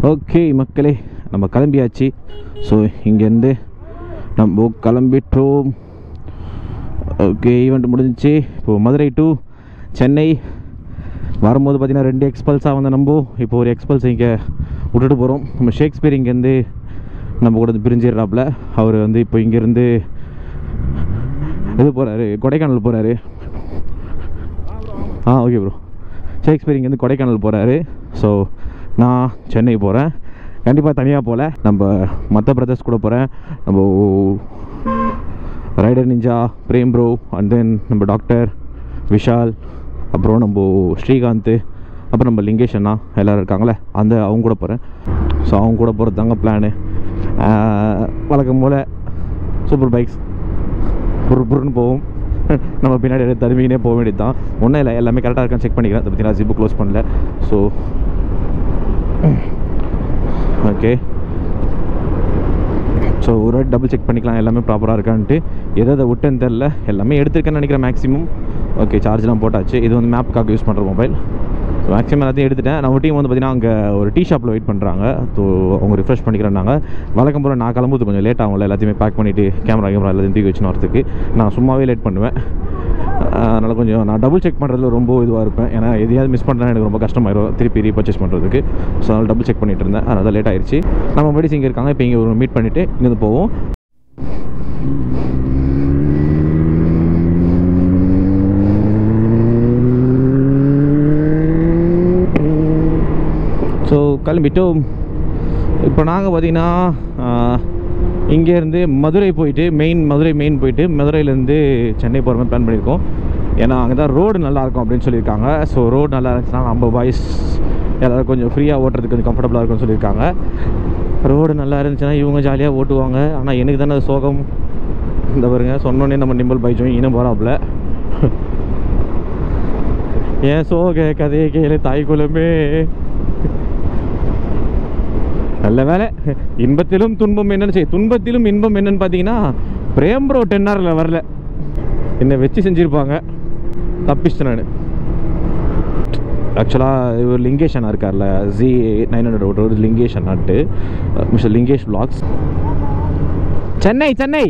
okay மக்களே நம்ம கிளம்பியாச்சு ஸோ இங்கேருந்து நம்ம கிளம்பிட்டோம் ஓகே ஈவெண்ட் முடிஞ்சிச்சு இப்போது மதுரை டு சென்னை வரும்போது பார்த்தீங்கன்னா ரெண்டு எக்ஸ்பல்ஸாக வந்த நம்ம இப்போ ஒரு எக்ஸ்பல்ஸ் இங்கே விட்டுட்டு போகிறோம் நம்ம ஷேக்ஸ்பியர் இங்கேருந்து நம்ம கூட இருந்து பிரிஞ்சிடுறாப்புல அவர் வந்து இப்போ இங்கேருந்து இது போகிறாரு கொடைக்கானல் போகிறாரு ஆ ஓகே ப்ரோ ஷேக்ஸ்பியர் இங்கேருந்து கொடைக்கானல் போகிறாரு ஸோ நான் சென்னை போகிறேன் கண்டிப்பாக தனியாக போகல நம்ம மற்ற பிரதர்ஸ் கூட போகிறேன் நம்ம rider ninja Prem bro and then நம்ம டாக்டர் விஷால் அப்புறம் நம்ம ஸ்ரீகாந்த் அப்புறம் நம்ம லிங்கேஷ் அண்ணா எல்லோரும் இருக்காங்களே அந்த அவங்க கூட போகிறேன் ஸோ அவங்க கூட போகிறது தாங்க பிளானு வழக்கம் போல் சூப்பர் பைக்ஸ் புரு புருன்னு போகும் நம்ம பின்னாடி எடுத்து தருவினே போக வேண்டியது தான் ஒன்றும் இல்லை எல்லாமே கரெக்டாக இருக்கான்னு செக் பண்ணிக்கிறேன் அதை பற்றி நான் ஜிப்பு க்ளோஸ் பண்ணல ஸோ ஓகே ஸோ ஒரு வாட்டி டபுள் செக் பண்ணிக்கலாம் எல்லாமே ப்ராப்பராக இருக்கான்ட்டு எதை எதை விட்டேன்னு தெரில எல்லாமே எடுத்திருக்கேன்னு நினைக்கிறேன் மேக்ஸிமம் ஓகே சார்ஜ்லாம் போட்டாச்சு இது வந்து மேப்புக்காக யூஸ் பண்ணுற மொபைல் ஸோ மேக்ஸிமம் எல்லாத்தையும் எடுத்துட்டேன் நம்ம டீம் வந்து பார்த்திங்கன்னா அங்கே ஒரு டீ ஷாப்பில் வெயிட் பண்ணுறாங்க ஸோ அவங்க ரிஃப்ரெஷ் பண்ணிக்கிறேன்னாங்க வழக்கம் போல் நான் கிளம்புறது கொஞ்சம் லேட் ஆகும்ல எல்லாத்தையுமே பேக் பண்ணிவிட்டு கேமரா கேமரா எல்லாத்தையும் தூக்கி வச்சுன்னு வரதுக்கு நான் சும்மாவே லேட் பண்ணுவேன் அதனால் கொஞ்சம் நான் டபுள் செக் பண்ணுறதுல ரொம்ப இதுவாக இருப்பேன் ஏன்னா எதையாவது மிஸ் பண்ணுறேன்னா எனக்கு ரொம்ப கஷ்டமாயிரும் திருப்பி ரீபர்ச்சேஸ் பண்ணுறதுக்கு ஸோ அதனால் டபுள் செக் பண்ணிட்டு இருந்தேன் அதனால் தான் லேட் ஆயிடுச்சு நம்ம படிச்சு இங்கே இருக்காங்க இப்போ இங்கே ஒரு மீட் பண்ணிவிட்டு இங்கேருந்து போவோம் ஸோ கிளம்பிட்டோம் இப்போ நாங்கள் பார்த்தீங்கன்னா இங்கேருந்து மதுரை போயிட்டு மெயின் மதுரை மெயின் போயிட்டு மதுரையிலேருந்து சென்னை போகிற மாதிரி பிளான் பண்ணியிருக்கோம் ஏன்னா அங்கே தான் ரோடு நல்லாயிருக்கும் அப்படின்னு சொல்லியிருக்காங்க ஸோ ரோடு நல்லா இருந்துச்சுன்னா நம்ம பாய்ஸ் எல்லோரும் கொஞ்சம் ஃப்ரீயாக ஓட்டுறதுக்கு கொஞ்சம் கம்ஃபர்டபுளாக இருக்கும்னு சொல்லியிருக்காங்க ரோடு நல்லா இருந்துச்சுன்னா இவங்க ஜாலியாக ஓட்டுவாங்க ஆனால் எனக்கு தானே அது சோகம் இந்த பாருங்க சொன்னோன்னே நம்ம நிம்பல் பைஜும் இனம் போகிறாப்புல ஏன் சோக கதையை கேளு தாய் குலமே நல்ல வேலை இன்பத்திலும் துன்பம் என்னன்னு செய்ய துன்பத்திலும் இன்பம் என்னன்னு பார்த்தீங்கன்னா பிரேம் ப்ரோ டென் ஹவரில் வரல என்னை வச்சு செஞ்சுருப்பாங்க தப்பிச்சிட்டேன் நான் ஆக்சுவலாக இவர் லிங்கேஷ் அண்ணா இருக்கார்ல ஜி நைன் ஹண்ட்ரட் ஓட்டு லிங்கேஷ் அண்ணாட்டு Mister Lingesh blocks Chennai Chennai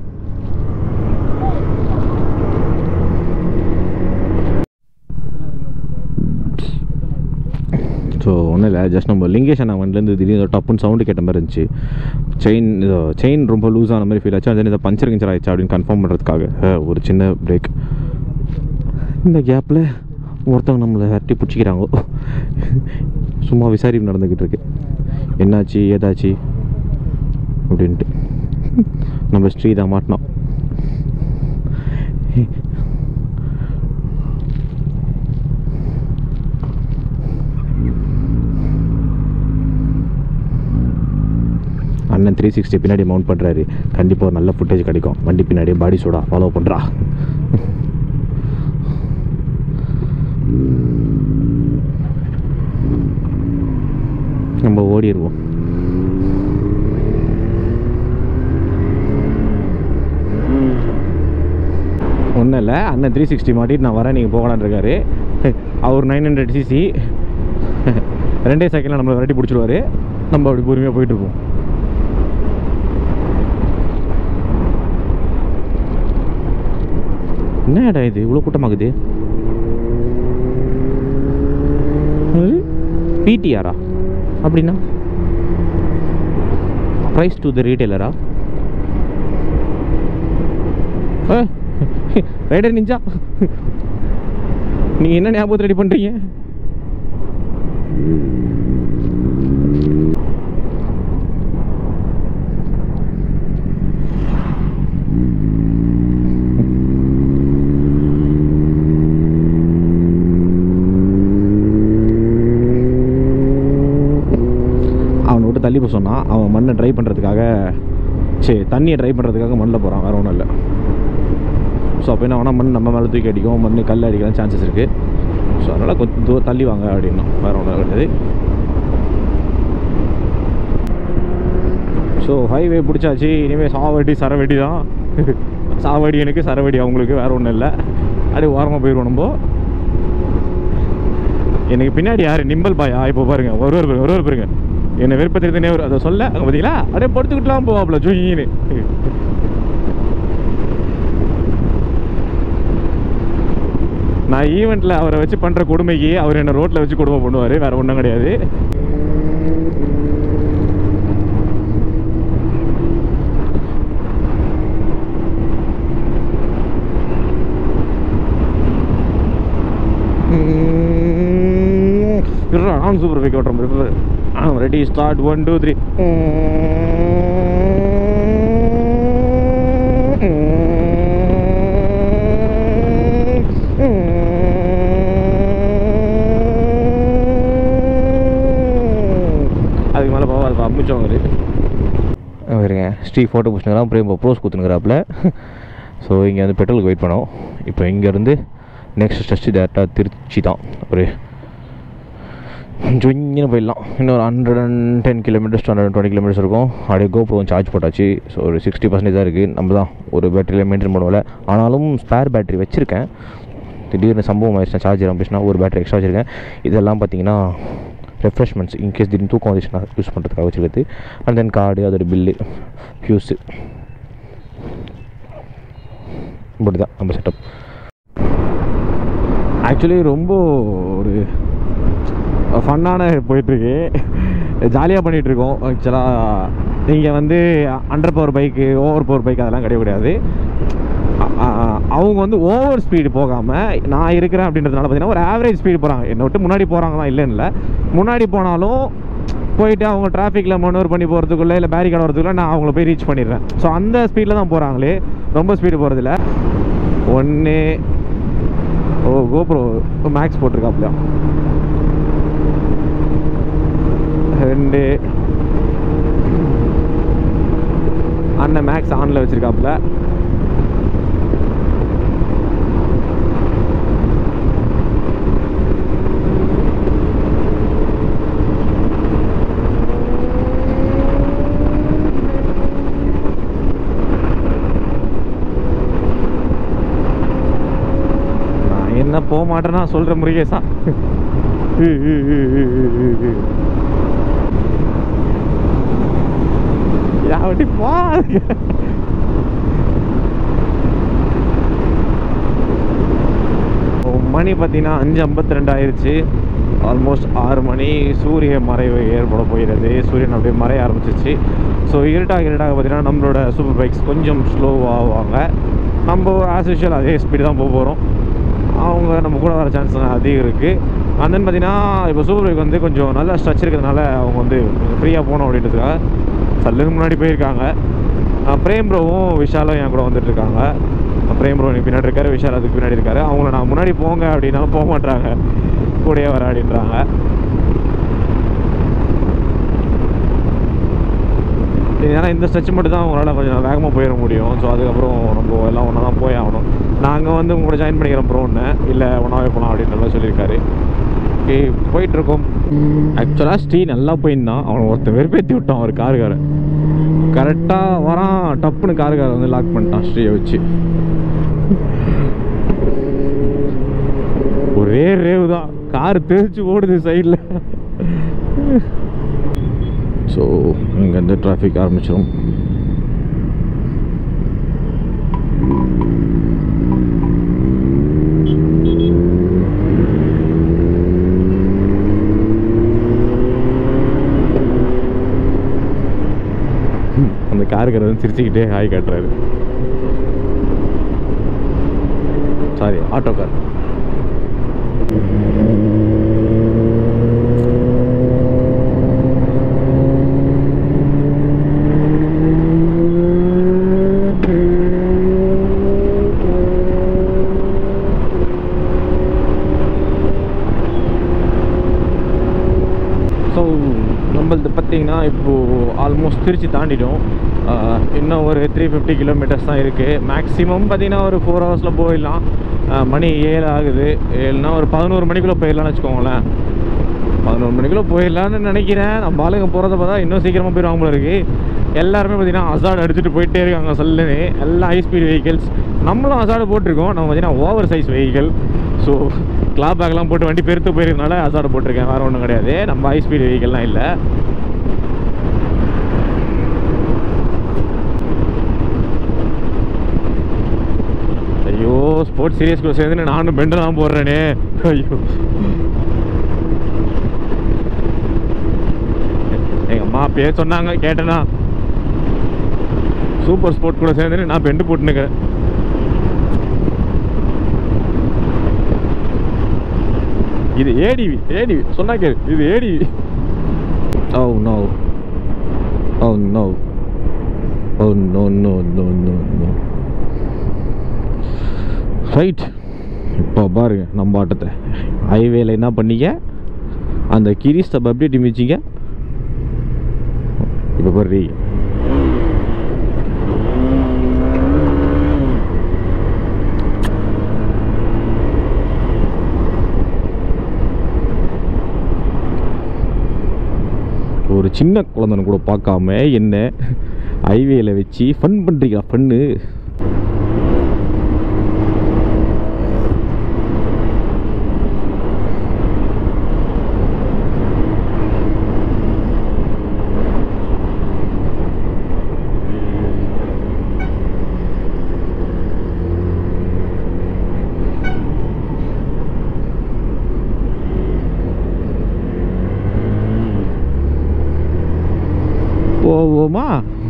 so ஒன்றும் இல்லை ஜஸ்ட் நம்ம லிங்கேஷ் அண்ணா வண்டிலேருந்து திடீர்னு டப்புன்னு சவுண்டு கேட்ட மாதிரி இருந்துச்சு செயின் செயின் ரொம்ப லூஸ் ஆன மாதிரி ஃபீல் ஆச்சு அது இதை பஞ்சர் கிஞ்சர் ஆயிடுச்சு அப்படின்னு கன்ஃபார்ம் பண்ணுறதுக்காக அஹ், ஒரு சின்ன பிரேக் இந்த கேப்பில் ஒருத்தவங்க நம்மளை ஹரட்டி பிடிச்சிக்கிறாங்க சும்மா விசாரிப்பு நடந்துக்கிட்டு இருக்கு என்னாச்சு ஏதாச்சு அப்படின்ட்டு நம்ம ஸ்ரீ தான் மாட்டினோம் அண்ணன் த்ரீ சிக்ஸ்டி பின்னாடி மவுண்ட் பண்ணுறாரு கண்டிப்பாக ஒரு நல்ல ஃபுட்டேஜ் கிடைக்கும் வண்டி பின்னாடி பாடி சூடா ஃபாலோ பண்ணுறா நம்ம ஓடிடுவோம் ஒன்றும் இல்லை அண்ணன் த்ரீ சிக்ஸ்டி மாட்டிட்டு நான் வரேன் நீங்கள் போகலான்னு இருக்காரு அவர் நைன் ஹண்ட்ரட் சிசி ரெண்டே செகண்டில் நம்மளை விரட்டி பிடிச்சிடுவாரு நம்ம அப்படி பொறுமையாக போயிட்டு இருப்போம் என்னடா இது இவ்வளோ கூட்டமாகுது பிடிஆரா அப்படின்னா ப்ரைஸ் டு த ரீட்டைலரா ரைடர் நிஞ்சா நீ என்ன ஞாபகத்தை ரெடி பண்ணுறீங்க அவனை விட்டு தள்ளி போக சொன்னான் அவன் மண்ணை ட்ரை பண்ணுறதுக்காக சரி தண்ணியை ட்ரை பண்ணுறதுக்காக மண்ணில் போகிறான் வேறு ஒன்றும் இல்லை ஸோ அப்போ என்ன வேணால் மண் நம்ம மேலே தூக்கி அடிக்கும் மண் கல் அடிக்கலாம் சான்சஸ் இருக்குது ஸோ அதனால் கொஞ்சம் தூரம் தள்ளி வாங்க அப்படின்னா வேறு ஒன்றும் கிடையாது ஸோ ஹைவே பிடிச்சாச்சு இனிமேல் சாவடி சரவெடி தான் சாவடி எனக்கு சரவடி அவங்களுக்கு வேறு ஒன்றும் இல்லை அப்படியே ஓரமாக போயிடுவோம் நம்ம எனக்கு பின்னாடி யார் நிம்பல் பாயா இப்போ பாருங்க ஒருவர் பாருங்க ஒருவர் பாருங்க என்னை வெறுப்பத்திருந்தே ஒரு அதை சொல்ல அங்கே பார்த்தீங்களா அப்படியே படுத்துக்கிட்டுலாம் போவாப்ல ஜொயின்னு நான் ஈவெண்ட்டில் அவரை வச்சு பண்ணுற கொடுமைக்கு அவர் என்ன ரோட்டில் வச்சு கொடுமை பண்ணுவார் வேறு ஒன்றும் கிடையாது நான் சூப்பர் பைக் ஓட்டுறேன் ஆ ready start one two three அதுக்கு மேலே போவாது அம்மிச்சோம் அவர் வருங்க ஸ்ரீ ஃபோட்டோ பிடிச்சினாலாம் அப்புறம் இப்போ ப்ரோஸ் கொடுத்துனுங்கிறாப்புல ஸோ இங்கே வந்து பெட்ரோலுக்கு வெயிட் பண்ணோம் இப்போ இங்கேருந்து நெக்ஸ்ட் ஸ்டெச் டேரெக்டாக திருச்சி தான் ஒரு ஜொங்கின்னு போயிடலாம் இன்னும் ஒரு hundred and ten kilometres hundred twenty kilometres இருக்கும் அப்படியே கோப்ரோ சார்ஜ் போட்டாச்சு ஸோ ஒரு சிக்ஸ்டி பர்சன்டேஜ் தான் இருக்குது நம்ம தான் ஒரு பேட்டரியில் மெயின்டைன் பண்ணுவோம்ல ஆனாலும் ஸ்பேர் பேட்டரி வச்சுருக்கேன் திடீர்னு சம்பவம் ஆயிடுச்சுன்னா சார்ஜர் ஆம்பிச்சுன்னா ஒரு பேட்டரி எக்ஸ்ட்ரா வச்சுருக்கேன் இதெல்லாம் பார்த்தீங்கன்னா ரெஃப்ரெஷ்மெண்ட்ஸ் இன்கேஸ் திடீர்னு தூக்கம் வந்துச்சுன்னா யூஸ் பண்ணுறதுக்காக வச்சுருக்குது அண்ட் தென் கார்டு அதோட பில்லு ஃபியூஸு இப்படி தான் நம்ம செட்டப் ஆக்சுவலி ரொம்ப ஒரு ஃபன்னான போயிட்டுருக்கு ஜாலியாக பண்ணிகிட்ருக்கோம் ஆக்சுவலாக இங்கே வந்து அண்டர் பவர் பைக்கு ஓவர் பவர் பைக் அதெல்லாம் கிடையவே கிடையாது அ- அ- அவங்க வந்து ஓவர் ஸ்பீடு போகாமல் நான் இருக்கிறேன் அப்படின்றதுனால பார்த்தீங்கன்னா ஒரு ஆவரேஜ் ஸ்பீடு போகிறாங்க என்னை விட்டு முன்னாடி போகிறாங்க தான் இல்லைன்னு இல்லை முன்னாடி போனாலும் போயிட்டு அவங்க டிராஃபிக்கில் மனோர் பண்ணி போகிறதுக்குள்ளே இல்லை பேரிகார்டு வரதுக்குள்ளே நான் அவங்கள போய் ரீச் பண்ணிடுறேன் ஸோ அந்த ஸ்பீடில் தான் போகிறாங்களே ரொம்ப ஸ்பீடு போகிறதில்ல ஒன்று ஓ கோப்ரோ மேக்ஸ் போட்டிருக்காப்லையா ரெண்டு அண்ணன் மேக்ஸ் ஆனில் வச்சுருக்காப்புல நான் என்ன போக மாட்டேன்னா சொல்கிற முருகேசா யாவட்டி போ மணி பார்த்தீங்கன்னா அஞ்சு ஐம்பத்தி ரெண்டு ஆயிடுச்சு ஆல்மோஸ்ட் ஆறு மணி சூரிய மறைவு ஏற்பட போகிறது சூரியன் அப்படியே மறைய ஆரம்பிச்சிச்சு ஸோ இருட்டாக இருட்டாக பார்த்தீங்கன்னா நம்மளோட சூப்பர் பைக்ஸ் கொஞ்சம் ஸ்லோவாகுவாங்க நம்ம ஆஸ் யூஷுவல் அதே ஸ்பீடு தான் போக போகிறோம் அவங்க நம்ம கூட வர சான்ஸ் அதிகம் இருக்குது and then பார்த்தீங்கன்னா இப்போ சூப்பர் பைக் வந்து கொஞ்சம் நல்ல ஸ்ட்ரெச் இருக்கிறதுனால அவங்க வந்து ஃப்ரீயாக போகணும் அப்படின்றதுக்காக சல்லுன்னு முன்னாடி போயிருக்காங்க அஹ் பிரேம் ப்ரோவும் விஷாலும் என் கூட வந்துட்டு இருக்காங்க அஹ் பிரேம் ப்ரோ எனக்கு பின்னாடி இருக்காரு விஷால் அதுக்கு பின்னாடி இருக்காரு அவங்கள நான் முன்னாடி போங்க அப்படின்னாலும் போக மாட்டாங்க கூடயே வர அப்படின்றாங்க ஏன்னா இந்த ஸ்ட்ரெச் மட்டும் தான் உங்களால் கொஞ்சம் வேகமாக போயிட முடியும் ஸோ அதுக்கப்புறம் நம்ம எல்லாம் ஒன்றா தான் போய் ஆகணும் நாங்கள் வந்து உங்க கூட ஜாயின் பண்ணிக்கிறோம் ப்ரோன்னு இல்லை ஒன்றாவே போகலாம் அப்படின்ற மாதிரி சொல்லியிருக்காரு ஓகே போயிட்டுருக்கோம் ஆக்சுவலாக ஸ்ரீ நல்லா போயிருந்தான் அவனை ஒருத்தன் வெறுப்பேற்றி விட்டான் ஒரு காருக்காரன் கரெக்டாக வரான் டப்புன்னு காருக்காரன் வந்து லாக் பண்ணிட்டான் ஸ்ரீயை வச்சு ஒரே ரேவு தான் கார் தெரிச்சு ஓடுது சைடில் ஸோ இங்கேருந்து டிராஃபிக் ஆரம்பிச்சிடும் அந்த காருக்காரர் வந்து சிரிச்சுக்கிட்டே ஹாய் காட்டுறாரு சாரி ஆட்டோ கார் ஸோ நம்மளது பார்த்தீங்கன்னா இப்போது ஆல்மோஸ்ட் திருச்சி தாண்டிட்டோம் ஆஹ் இன்னும் ஒரு த்ரீ ஃபிஃப்டி கிலோமீட்டர்ஸ் தான் இருக்குது மேக்ஸிமம் பார்த்தீங்கன்னா ஒரு ஃபோர் ஹவர்ஸில் போயிடலாம் ஆஹ் மணி ஏழு ஆகுது ஏழுனா ஒரு பதினோரு மணிக்குள்ளே போயிடலாம்னு வச்சுக்கோங்களேன் பதினோரு மணிக்குள்ளே போயிடலான்னு நினைக்கிறேன் நம்ம ஆளுங்க போகிறத பார்த்தா இன்னும் சீக்கிரமாக போயிடுவாங்க போல இருக்கு எல்லாருமே பார்த்தீங்கன்னா அசாடு அடிச்சுட்டு போயிட்டே இருக்காங்க சல்லுன்னு எல்லாம் ஹை ஸ்பீட் வெஹிக்கிள்ஸ் நம்மளும் அசாடு போட்டிருக்கோம் நம்ம பார்த்தீங்கன்னா ஓவர் சைஸ் வெஹிக்கிள் ஸோ கிளாப் பேக்லாம் போட்டு வண்டி பெருத்து போயிருக்கனால அசாடு போட்டிருக்கேன் வேறு ஒன்றும் கிடையாது நம்ம ஹை ஸ்பீட் வெஹிக்கிள்லாம் இல்லை ஸ்போர்ட்ஸ் சீரியஸ் கூட சேர்ந்து நானும் பெண்டு தான் போடுறேனே ஐயோ எங்கள் அம்மா பேர் சொன்னாங்க கேட்டேனா சூப்பர் ஸ்போர்ட் கூட சேர்ந்து நான் பெண்டு போட்டுனுக்கிறேன் இது ஏடிவி ஏடிவி சொன்னா கேளு இது ATV oh no oh no oh no no no no no right இப்போ பாருங்க நம்ம ஆட்டத்தை ஹைவேல என்ன பண்ணீங்க அந்த கிரி ஸ்டப் அப்படியே டிமிச்சிங்க இப்போ பாரு ஒரு சின்ன குழந்தைன்னு கூட பார்க்காம என்ன ஹைவேல வச்சு ஃபன் பண்ணுறீங்க ஃபன்னு போவோமா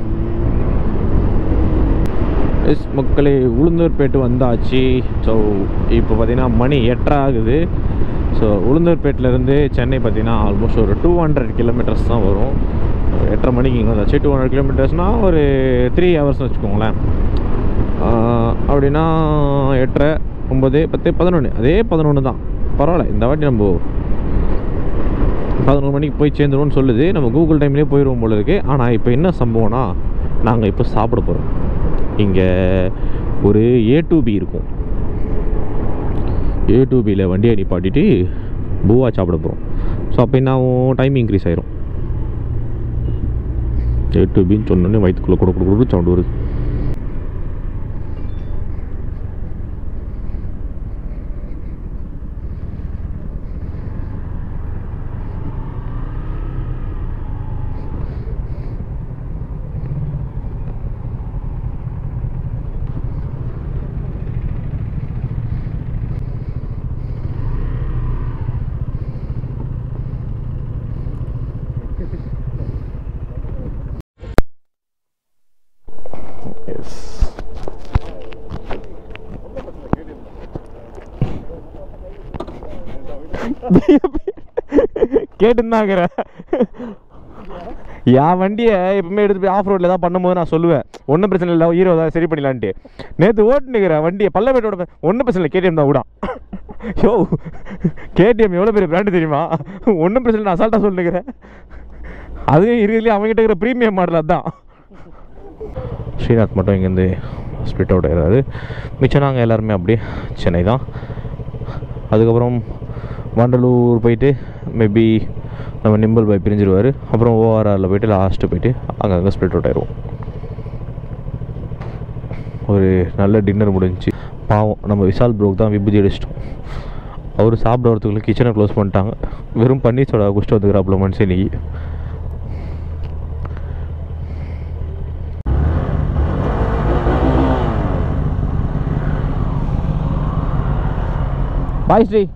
எஸ் மக்களே உளுந்தூர்பேட்டு வந்தாச்சு ஸோ இப்போ பார்த்தீங்கன்னா மணி எட்டரை ஆகுது ஸோ உளுந்தூர்பேட்டிலேருந்து சென்னை பார்த்தீங்கன்னா ஆல்மோஸ்ட் ஒரு டூ ஹண்ட்ரட் கிலோமீட்டர்ஸ் தான் வரும் எட்டரை மணிக்கு இங்கே வந்தாச்சு டூ ஹண்ட்ரட் கிலோமீட்டர்ஸ்னால் ஒரு த்ரீ ஹவர்ஸ்னு வச்சுக்கோங்களேன் ஆஹ் அப்படின்னா எட்டரை ஒம்பது பத்து பதினொன்று அதே பதினொன்று தான் பரவாயில்ல இந்த வாட்டி நம்ம பதினொரு மணிக்கு போய் சேர்ந்துருவோம்னு சொல்லுது நம்ம கூகுள் டைம்லேயே போயிடுவோம் போல இருக்குது ஆனால் இப்போ என்ன சம்பவம்னா நாங்கள் இப்போ சாப்பிட போகிறோம் இங்கே ஒரு ஏ டு பி இருக்கும் ஏ டு பியில் வண்டியை நிப்பாட்டிட்டு பூவா சாப்பிட போகிறோம் ஸோ அப்போ என்ன ஆகும் டைம் இன்க்ரீஸ் ஆயிரும் ஏ டு பின்னு சொன்னோன்னே வயிற்றுக்குள்ளே கூட கூட கூட சவுண்ட் வருது எஸ் கேட்டுருந்தாங்கிற என் வண்டியை எப்பவுமே எடுத்து போய் ஆஃப் ரோட்டில் தான் பண்ணும்போது நான் சொல்லுவேன் ஒன்றும் பிரச்சனை இல்லை ஹீரோ தான் சரி பண்ணிடலான்ட்டு நேற்று ஓட்டுனுக்கிறேன் வண்டியை பல்லப்பேட்டோட ஒன்றும் பிரச்சனை இல்லை கேடிஎம் தான் விடா யோ கேடிஎம் எவ்வளோ பெரிய பிராண்டு தெரியுமா ஒன்றும் பிரச்சனை இல்லை, நான் அசால்ட்டாக சொல்லுகிறேன் அதுவும் இருக்கிறதுலே அவங்ககிட்ட இருக்கிற ப்ரீமியம் மாடல் அதுதான் ஸ்ரீநாத் மட்டும் இங்கேருந்து ஸ்ப்ளிட் அவுட் ஆகிறாரு மிச்சம் நாங்கள் எல்லாருமே அப்படியே சென்னை தான் அதுக்கப்புறம் வண்டலூர் போயிட்டு மேபி நம்ம நிம்பல் பாய் பிரிஞ்சிருவார் அப்புறம் ஓஆர்ஆரில் போயிட்டு லாஸ்ட்டு போயிட்டு அங்கங்கே ஸ்ப்ளிட் அவுட் ஆயிடுவோம் ஒரு நல்ல டின்னர் முடிஞ்சுச்சு பாவம் நம்ம விஷால் ப்ரோக் தான் விபூதி அடிச்சிட்டோம் அவர் சாப்பிட வரத்துக்குள்ள கிச்சனை க்ளோஸ் பண்ணிட்டாங்க வெறும் பன்னீர் சோடா குடிச்சிட்டு வந்துக்கிறாப்புல மனுஷன் இன்னைக்கு பாய் ஸ்ரீ